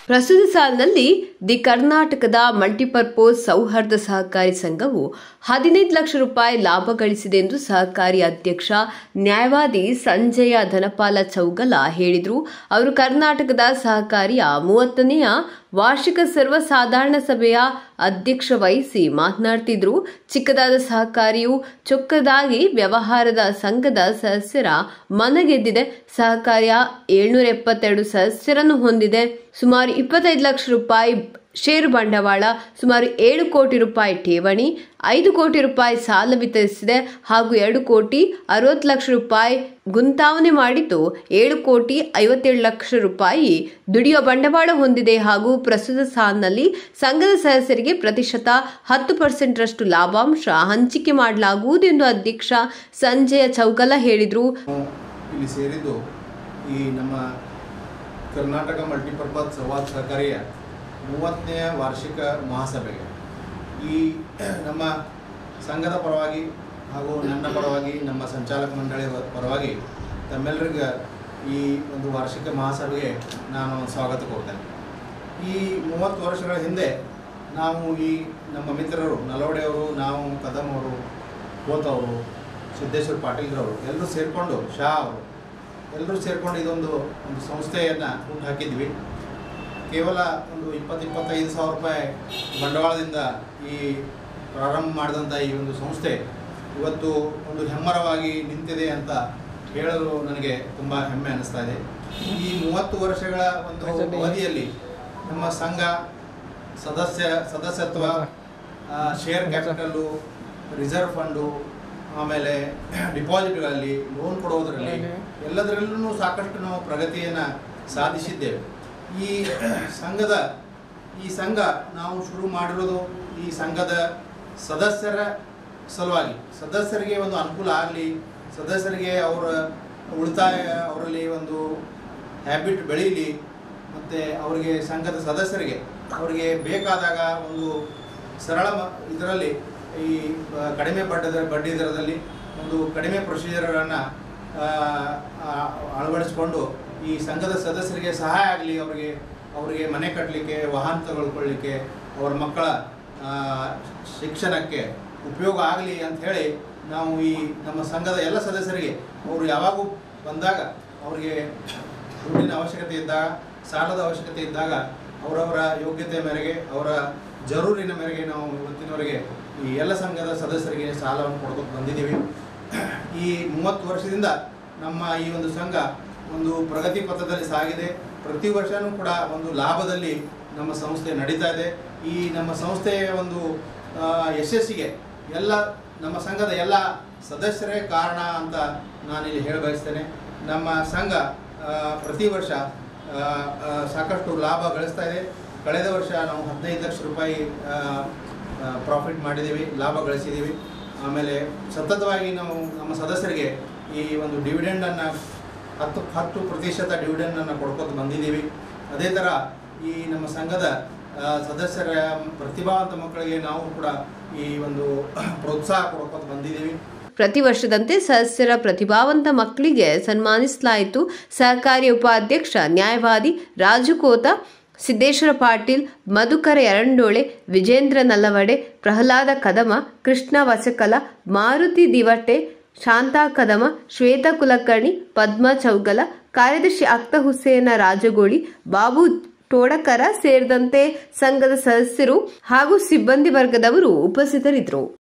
ಪ್ರಸ್ತುತ ಸಾಲಿನಲ್ಲಿ ದಿ ಕರ್ನಾಟಕದ ಮಲ್ಟಿಪರ್ಪೋಸ್ ಸೌಹಾರ್ದ ಸಹಕಾರಿ ಸಂಘವು ಹದಿನೈದು ಲಕ್ಷ ರೂಪಾಯಿ ಲಾಭ ಗಳಿಸಿದೆ ಎಂದು ಸಹಕಾರಿ ಅಧ್ಯಕ್ಷ ನ್ಯಾಯವಾದಿ ಸಂಜಯ ಧನಪಾಲ ಚೌಗಲ ಹೇಳಿದರು ಅವರು ಕರ್ನಾಟಕದ ಸಹಕಾರಿಯ ಮೂವತ್ತನೆಯ ವಾರ್ಷಿಕ ಸರ್ವಸಾಧಾರಣ ಸಭೆಯ ಅಧ್ಯಕ್ಷ ವಹಿಸಿ ಮಾತನಾಡ್ತಿದ್ರು ಚಿಕ್ಕದಾದ ಸಹಕಾರಿಯು ಚೊಕ್ಕದಾಗಿ ವ್ಯವಹಾರದ ಸಂಘದ ಸದಸ್ಯರ ಮನಗೆದ್ದಿದೆ ಸಹಕಾರಿಯ ಏಳ್ನೂರ ಎಪ್ಪತ್ತೆರಡು ಸದಸ್ಯರನ್ನು ಹೊಂದಿದೆ ಸುಮಾರು ಇಪ್ಪತ್ತೈದು ಲಕ್ಷ ರೂಪಾಯಿ ಷೇರು ಬಂಡವಾಳ ಸುಮಾರು ಏಳು ಕೋಟಿ ರೂಪಾಯಿ ಠೇವಣಿ ಐದು ಕೋಟಿ ರೂಪಾಯಿ ಸಾಲ ವಿತರಿಸಿದೆ ಹಾಗೂ ಎರಡು ಕೋಟಿ ಅರವತ್ತು ಲಕ್ಷ ರೂಪಾಯಿ ಗುಂತಾವಣೆ ಮಾಡಿದ್ದು ಏಳು ಕೋಟಿ ಐವತ್ತೇಳು ಲಕ್ಷ ರೂಪಾಯಿ ದುಡಿಯುವ ಬಂಡವಾಳ ಹೊಂದಿದೆ ಹಾಗೂ ಪ್ರಸ್ತುತ ಸಾಲಿನಲ್ಲಿ ಸಂಘದ ಸದಸ್ಯರಿಗೆ ಪ್ರತಿಶತ ಹತ್ತು ಪರ್ಸೆಂಟ್ರಷ್ಟು ಲಾಭಾಂಶ ಹಂಚಿಕೆ ಮಾಡಲಾಗುವುದು ಎಂದು ಅಧ್ಯಕ್ಷ ಸಂಜಯ ಚೌಗಲ ಹೇಳಿದರು ನಾವು ಇಲ್ಲಿ ಸೇರಿದ್ದು ಈ ನಮ್ಮ ಕರ್ನಾಟಕ ಮಲ್ಟಿಪರ್ಪಸ್ ಸಂವಾದ ಸಹಕಾರಿಯ ಮೂವತ್ತನೆಯ ವಾರ್ಷಿಕ ಮಹಾಸಭೆಗೆ ಈ ನಮ್ಮ ಸಂಘದ ಪರವಾಗಿ ಹಾಗೂ ನನ್ನ ಪರವಾಗಿ ನಮ್ಮ ಸಂಚಾಲಕ ಮಂಡಳಿ ಪರವಾಗಿ ತಮ್ಮೆಲ್ಲರಿಗೆ ಈ ಒಂದು ವಾರ್ಷಿಕ ಮಹಾಸಭೆಗೆ ನಾನು ಸ್ವಾಗತ ಕೋರ್ತೇನೆ ಈ ಮೂವತ್ತು ವರ್ಷಗಳ ಹಿಂದೆ ನಾವು ಈ ನಮ್ಮ ಮಿತ್ರರು ನಲವಡೆಯವರು ನಾವು ಕದಮ್ ಅವರು ಕೋತ್ ಅವರು ಸಿದ್ದೇಶ್ವರ ಪಾಟೀಲ್ರವರು ಎಲ್ಲರೂ ಸೇರಿಕೊಂಡು ಶಾ ಅವರು ಎಲ್ಲರೂ ಸೇರಿಕೊಂಡು ಇದೊಂದು ಒಂದು ಸಂಸ್ಥೆಯನ್ನು ಹುಟ್ಟು ಹಾಕಿದ್ವಿ ಕೇವಲ ಒಂದು ಇಪ್ಪತ್ತು ಇಪ್ಪತ್ತೈದು ಸಾವಿರ ರೂಪಾಯಿ ಬಂಡವಾಳದಿಂದ ಈ ಪ್ರಾರಂಭ ಮಾಡಿದಂಥ ಈ ಒಂದು ಸಂಸ್ಥೆ ಇವತ್ತು ಒಂದು ಹೆಮ್ಮರವಾಗಿ ನಿಂತಿದೆ ಅಂತ ಹೇಳಲು ನನಗೆ ತುಂಬ ಹೆಮ್ಮೆ ಅನ್ನಿಸ್ತಾ ಇದೆ ಈ ಮೂವತ್ತು ವರ್ಷಗಳ ಒಂದು ಅವಧಿಯಲ್ಲಿ ನಮ್ಮ ಸಂಘ ಸದಸ್ಯ ಸದಸ್ಯತ್ವ ಆ, ಶೇರ್ ಕ್ಯಾಪಿಟಲ್ಲು ರಿಸರ್ವ್ ಫಂಡು ಆಮೇಲೆ ಡಿಪಾಸಿಟ್ಗಳಲ್ಲಿ ಲೋನ್ ಕೊಡೋದರಲ್ಲಿ ಎಲ್ಲದರಲ್ಲೂ ಸಾಕಷ್ಟು ನಾವು ಪ್ರಗತಿಯನ್ನು ಸಾಧಿಸಿದ್ದೇವೆ ಈ ಸಂಘದ ಈ ಸಂಘ ನಾವು ಶುರು ಮಾಡಿರೋದು ಈ ಸಂಘದ ಸದಸ್ಯರ ಸಲುವಾಗಿ ಸದಸ್ಯರಿಗೆ ಒಂದು ಅನುಕೂಲ ಆಗಲಿ ಸದಸ್ಯರಿಗೆ ಅವರ ಉಳಿತಾಯ ಅವರಲ್ಲಿ ಒಂದು ಹ್ಯಾಬಿಟ್ ಬೆಳೀಲಿ ಮತ್ತು ಅವರಿಗೆ ಸಂಘದ ಸದಸ್ಯರಿಗೆ ಅವರಿಗೆ ಬೇಕಾದಾಗ ಒಂದು ಸರಳ ಇದರಲ್ಲಿ ಈ ಆ, ಕಡಿಮೆ ಬಡ್ಡದ ಬಡ್ಡಿ ದರದಲ್ಲಿ ಒಂದು ಕಡಿಮೆ ಪ್ರೊಸೀಜರ್ಗಳನ್ನು ಅಳವಡಿಸಿಕೊಂಡು ಈ ಸಂಘದ ಸದಸ್ಯರಿಗೆ ಸಹಾಯ ಆಗಲಿ ಅವರಿಗೆ ಅವರಿಗೆ ಮನೆ ಕಟ್ಟಲಿಕ್ಕೆ ವಾಹನ ತಗೊಳ್ಕೊಳ್ಳಿಕ್ಕೆ ಅವರ ಮಕ್ಕಳ ಆ, ಶಿಕ್ಷಣಕ್ಕೆ ಉಪಯೋಗ ಆಗಲಿ ಅಂತ ಹೇಳಿ ನಾವು ಈ ನಮ್ಮ ಸಂಘದ ಎಲ್ಲ ಸದಸ್ಯರಿಗೆ ಅವರು ಯಾವಾಗೂ ಬಂದಾಗ ಅವರಿಗೆ ದುಡ್ಡಿನ ಅವಶ್ಯಕತೆ ಇದ್ದಾಗ ಸಾಲದ ಅವಶ್ಯಕತೆ ಇದ್ದಾಗ ಅವರವರ ಯೋಗ್ಯತೆ ಮೇರೆಗೆ ಅವರ ಜರೂರಿನ ಮೇರೆಗೆ ನಾವು ಇವತ್ತಿನವರೆಗೆ ಈ ಎಲ್ಲ ಸಂಘದ ಸದಸ್ಯರಿಗೆ ಸಾಲವನ್ನು ಕೊಡ್ಕೊಂಡು ಬಂದಿದ್ದೀವಿ ಈ ಮೂವತ್ತು ವರ್ಷದಿಂದ ನಮ್ಮ ಈ ಒಂದು ಸಂಘ ಒಂದು ಪ್ರಗತಿ ಪಥದಲ್ಲಿ ಸಾಗಿದೆ ಪ್ರತಿ ವರ್ಷವೂ ಕೂಡ ಒಂದು ಲಾಭದಲ್ಲಿ ನಮ್ಮ ಸಂಸ್ಥೆ ನಡೀತಾ ಇದೆ ಈ ನಮ್ಮ ಸಂಸ್ಥೆಯ ಒಂದು ಆ, ಯಶಸ್ಸಿಗೆ ಎಲ್ಲ ನಮ್ಮ ಸಂಘದ ಎಲ್ಲ ಸದಸ್ಯರೇ ಕಾರಣ ಅಂತ ನಾನಿಲ್ಲಿ ಹೇಳ ಬಯಸ್ತೇನೆ ನಮ್ಮ ಸಂಘ ಆ, ಪ್ರತಿ ವರ್ಷ ಆ, ಆ, ಸಾಕಷ್ಟು ಲಾಭ ಗಳಿಸ್ತಾ ಇದೆ ಕಳೆದ ವರ್ಷ ನಾವು ಹದಿನೈದು ಲಕ್ಷ ರೂಪಾಯಿ ಪ್ರಾಫಿಟ್ ಮಾಡಿದ್ದೀವಿ ಲಾಭ ಗಳಿಸಿದ್ದೀವಿ ಆಮೇಲೆ ಸತತವಾಗಿ ನಾವು ನಮ್ಮ ಸದಸ್ಯರಿಗೆ ಈ ಒಂದು ಡಿವಿಡೆಂಡನ್ನು ಹತ್ತು ಹತ್ತು ಪ್ರತಿಶತ ಡಿವಿಡೆಂಡನ್ನು ಕೊಡ್ಕೊತ ಬಂದಿದ್ದೀವಿ ಅದೇ ಥರ ಈ ನಮ್ಮ ಸಂಘದ ಆ, ಸದಸ್ಯರ ಪ್ರತಿಭಾವಂತ ಮಕ್ಕಳಿಗೆ ನಾವು ಕೂಡ ಈ ಒಂದು ಪ್ರೋತ್ಸಾಹ ಕೊಡ್ಕೊತ ಬಂದಿದ್ದೀವಿ ಪ್ರತಿ ವರ್ಷದಂತೆ ಸದಸ್ಯರ ಪ್ರತಿಭಾವಂತ ಮಕ್ಕಳಿಗೆ ಸನ್ಮಾನಿಸಲಾಯಿತು ಸಹಕಾರಿ ಉಪಾಧ್ಯಕ್ಷ ನ್ಯಾಯವಾದಿ ರಾಜು ಕೋತ ಸಿದ್ದೇಶ್ವರ ಪಾಟೀಲ್ ಮಧುಕರ ಎರಡೋಳೆ ವಿಜೇಂದ್ರ ನಲ್ಲವಡೆ ಪ್ರಹ್ಲಾದ ಕದಮ ಕೃಷ್ಣ ವಸಕಲ ಮಾರುತಿ ದಿವಟೆ ಶಾಂತಾ ಕದಮ ಶ್ವೇತಾ ಕುಲಕರ್ಣಿ ಪದ್ಮ ಚೌಗಲ ಕಾರ್ಯದರ್ಶಿ ಅಕ್ತ ಹುಸೇನ ರಾಜಗೋಳಿ ಬಾಬು ಟೋಡಕರ ಸೇರಿದಂತೆ ಸಂಘದ ಸದಸ್ಯರು ಹಾಗೂ ಸಿಬ್ಬಂದಿ ವರ್ಗದವರು ಉಪಸ್ಥಿತರಿದ್ದರು